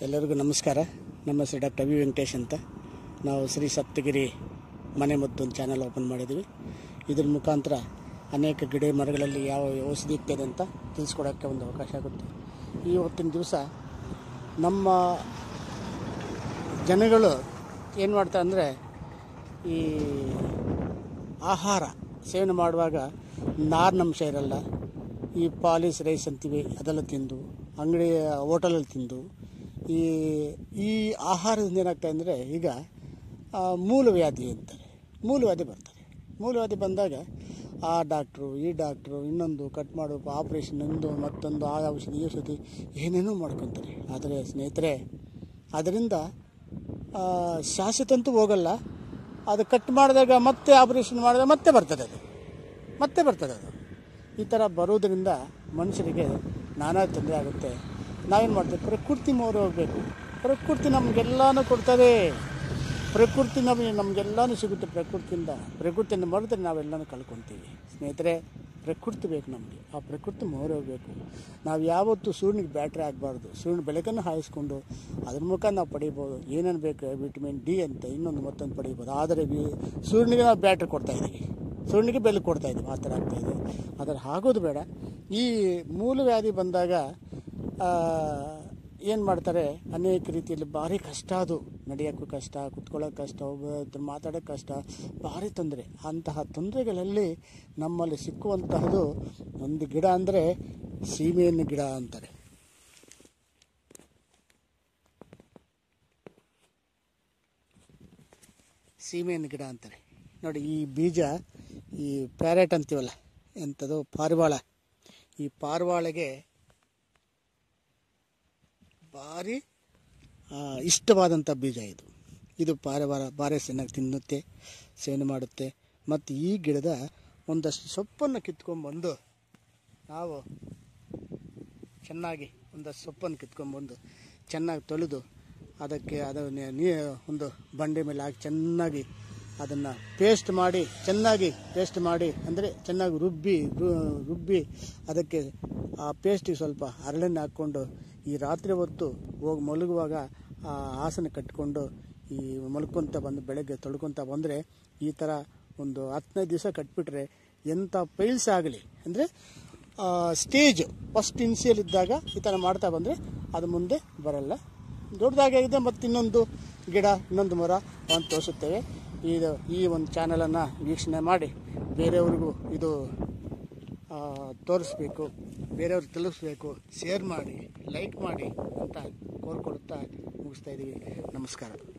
ಎಲ್ಲರಿಗೂ ನಮಸ್ಕಾರ ನಮ್ಮ ಹೆಸರು ಡಾಕ್ಟರ್ ವಿ ವೆಂಕಟೇಶ್ ಅಂತ ನಾವು ಶ್ರೀ ಸಪ್ತಗಿರಿ ಮನೆ ಮದ್ದು ಒಂದು ಚಾನಲ್ ಓಪನ್ ಮಾಡಿದ್ವಿ ಇದ್ರ ಮುಖಾಂತರ ಅನೇಕ ಗಿಡ ಮರಗಳಲ್ಲಿ ಯಾವ ಔಷಧಿ ಇರ್ತದೆ ಅಂತ ತಿಳಿಸ್ಕೊಡೋಕ್ಕೆ ಒಂದು ಅವಕಾಶ ಆಗುತ್ತೆ ಈ ಹೊತ್ತಿನ ದಿವಸ ನಮ್ಮ ಜನಗಳು ಏನು ಮಾಡ್ತಾರೆ ಅಂದರೆ ಈ ಆಹಾರ ಸೇವನೆ ಮಾಡುವಾಗ ನಾರಿನಂಶ ಇರಲ್ಲ ಈ ಪಾಲಿಸ್ ರೈಸ್ ಅಂತೀವಿ ಅದೆಲ್ಲ ತಿಂದು ಅಂಗಡಿ ಹೋಟೆಲಲ್ಲಿ ತಿಂದು ಈ ಈ ಆಹಾರದಿಂದ ಏನಾಗ್ತದೆ ಅಂದರೆ ಈಗ ಆ, ಮೂಲವ್ಯಾಧಿ ಅಂತಾರೆ ಮೂಲವ್ಯಾಧಿ ಬರ್ತಾರೆ ಮೂಲವ್ಯಾಧಿ ಬಂದಾಗ ಆ ಡಾಕ್ಟ್ರು ಈ ಡಾಕ್ಟ್ರು ಇನ್ನೊಂದು ಕಟ್ ಮಾಡು ಆಪ್ರೇಷನ್ ಒಂದು ಮತ್ತೊಂದು ಆ ಔಷಧಿ ಈ ಔಷಧಿ ಏನೇನೋ ಮಾಡ್ಕೊತಾರೆ ಆದರೆ ಸ್ನೇಹಿತರೆ ಅದರಿಂದ ಆ, ಶಾಶ್ವತ ಅಂತೂ ಹೋಗಲ್ಲ ಅದು ಕಟ್ ಮಾಡಿದಾಗ ಮತ್ತೆ ಆಪರೇಷನ್ ಮಾಡಿದಾಗ ಮತ್ತೆ ಬರ್ತದೆ ಅದು ಮತ್ತೆ ಬರ್ತದೆ ಅದು ಈ ಥರ ಬರೋದರಿಂದ ಮನುಷ್ಯರಿಗೆ ನಾನಾ ತೊಂದರೆ ಆಗುತ್ತೆ ನಾವೇನು ಮಾಡ್ತೀವಿ ಪ್ರಕೃತಿ ಮೋರೆ ಹೋಗಬೇಕು ಪ್ರಕೃತಿ ನಮಗೆಲ್ಲನೂ ಕೊಡ್ತದೆ ಪ್ರಕೃತಿ ನಮಗೆ ನಮಗೆಲ್ಲನೂ ಸಿಗುತ್ತೆ ಪ್ರಕೃತಿಯಿಂದ ಪ್ರಕೃತಿಯನ್ನು ಮರೆತರೆ ನಾವೆಲ್ಲನೂ ಕಳ್ಕೊತೀವಿ ಸ್ನೇಹಿತರೆ ಪ್ರಕೃತಿ ಬೇಕು ನಮಗೆ ಆ ಪ್ರಕೃತಿ ಮೋರೆ ಹೋಗಬೇಕು ನಾವು ಯಾವತ್ತೂ ಸೂರ್ಯನಿಗೆ ಬ್ಯಾಟ್ರಿ ಆಗಬಾರ್ದು ಸೂರ್ಯನ ಬೆಳಕನ್ನು ಹಾಯಿಸ್ಕೊಂಡು ಅದ್ರ ಮುಖ ನಾವು ಪಡಿಬೋದು ಏನೇನು ಬೇಕು ವಿಟಮಿನ್ ಡಿ ಅಂತ ಇನ್ನೊಂದು ಮತ್ತೊಂದು ಪಡಿಬೋದು ಆದರೆ ವಿ- ಸೂರ್ಯನಿಗೆ ನಾವು ಬ್ಯಾಟ್ರಿ ಕೊಡ್ತಾ ಇದ್ದೀವಿ ಸೂರ್ಯನಿಗೆ ಬೆಲೆ ಕೊಡ್ತಾ ಇದ್ದೀವಿ ಆ ಥರ ಆಗ್ತಾ ಇದೆ ಆದರೆ ಆಗೋದು ಬೇಡ ಈ ಮೂಲವ್ಯಾಧಿ ಬಂದಾಗ ಏನು ಮಾಡ್ತಾರೆ ಅನೇಕ ರೀತಿಯಲ್ಲಿ ಭಾರಿ ಕಷ್ಟ ಅದು ನಡೆಯೋಕ್ಕೂ ಕಷ್ಟ ಕುತ್ಕೊಳ್ಳೋಕೆ ಕಷ್ಟ ಒಬ್ಬ ಹತ್ರ ಮಾತಾಡೋಕ್ಕೆ ಕಷ್ಟ ಭಾರಿ ತೊಂದರೆ ಅಂತಹ ತೊಂದರೆಗಳಲ್ಲಿ ನಮ್ಮಲ್ಲಿ ಸಿಕ್ಕುವಂತಹದ್ದು ಒಂದು ಗಿಡ ಅಂದರೆ ಸೀಮೆಹಣ್ಣು ಗಿಡ ಅಂತಾರೆ ಸೀಮೆಹಣ್ಣು ಗಿಡ ಅಂತಾರೆ ನೋಡಿ ಈ ಬೀಜ ಈ ಪ್ಯಾರೆಟ್ ಅಂತೀವಲ್ಲ ಎಂಥದ್ದು ಪಾರಿವಾಳ ಈ ಪಾರಿವಾಳಗೆ ಭಾರಿ ಆ, ಇಷ್ಟವಾದಂಥ ಬೀಜ ಇದು ಇದು ಪಾರಿವಾಳ ಭಾರಿ ಚೆನ್ನಾಗಿ ತಿನ್ನುತ್ತೆ ಸೇವನೆ ಮಾಡುತ್ತೆ ಮತ್ತು ಈ ಗಿಡದ ಒಂದಷ್ಟು ಸೊಪ್ಪನ್ನು ಕಿತ್ಕೊಂಡ್ಬಂದು ನಾವು ಚೆನ್ನಾಗಿ ಒಂದಷ್ಟು ಸೊಪ್ಪನ್ನು ಕಿತ್ಕೊಂಡ್ಬಂದು ಚೆನ್ನಾಗಿ ತೊಳೆದು ಅದಕ್ಕೆ ಅದನ್ನು ನೀ ಒಂದು ಬಂಡೆ ಮೇಲೆ ಹಾಕಿ ಚೆನ್ನಾಗಿ ಅದನ್ನು ಪೇಸ್ಟ್ ಮಾಡಿ ಚೆನ್ನಾಗಿ ಪೇಸ್ಟ್ ಮಾಡಿ ಅಂದರೆ ಚೆನ್ನಾಗಿ ರುಬ್ಬಿ ರು- ರುಬ್ಬಿ ಅದಕ್ಕೆ ಆ ಪೇಸ್ಟಿಗೆ ಸ್ವಲ್ಪ ಹರಳೆಣ್ಣೆ ಹಾಕ್ಕೊಂಡು ಈ ರಾತ್ರಿ ಹೊತ್ತು ಹೋಗಿ ಮಲಗುವಾಗ ಆ ಆಸನ ಕಟ್ಕೊಂಡು ಈ ಮಲ್ಕೊತ ಬಂದು ಬೆಳಗ್ಗೆ ತೊಳ್ಕೊತ ಬಂದರೆ ಈ ಥರ ಒಂದು ಹದಿನೈದು ದಿವಸ ಕಟ್ಬಿಟ್ರೆ ಎಂಥ ಪೈಲ್ಸ್ ಆಗಲಿ ಅಂದರೆ ಸ್ಟೇಜ್ ಫಸ್ಟ್ ಇನ್ಸಿಯಲ್ ಇದ್ದಾಗ ಈ ಥರ ಮಾಡ್ತಾ ಬಂದರೆ ಅದು ಮುಂದೆ ಬರಲ್ಲ ದೊಡ್ಡದಾಗಿದೆ ಮತ್ತು ಇನ್ನೊಂದು ಗಿಡ ಇನ್ನೊಂದು ಮರ ಅಂತ ತೋರಿಸುತ್ತೇವೆ ಇದು ಈ ಒಂದು ಚಾನಲನ್ನು ವೀಕ್ಷಣೆ ಮಾಡಿ ಬೇರೆಯವ್ರಿಗೂ ಇದು ಆ, ತೋರಿಸ್ಬೇಕು ಬೇರೆಯವ್ರಿಗೆ ತಲುಪಿಸ್ಬೇಕು ಶೇರ್ ಮಾಡಿ ಲೈಕ್ ಮಾಡಿ ಅಂತ ಕೋರ್ಕೊಳ್ತಾ ಮುಗಿಸ್ತಾ ಇದ್ದೀವಿ ನಮಸ್ಕಾರ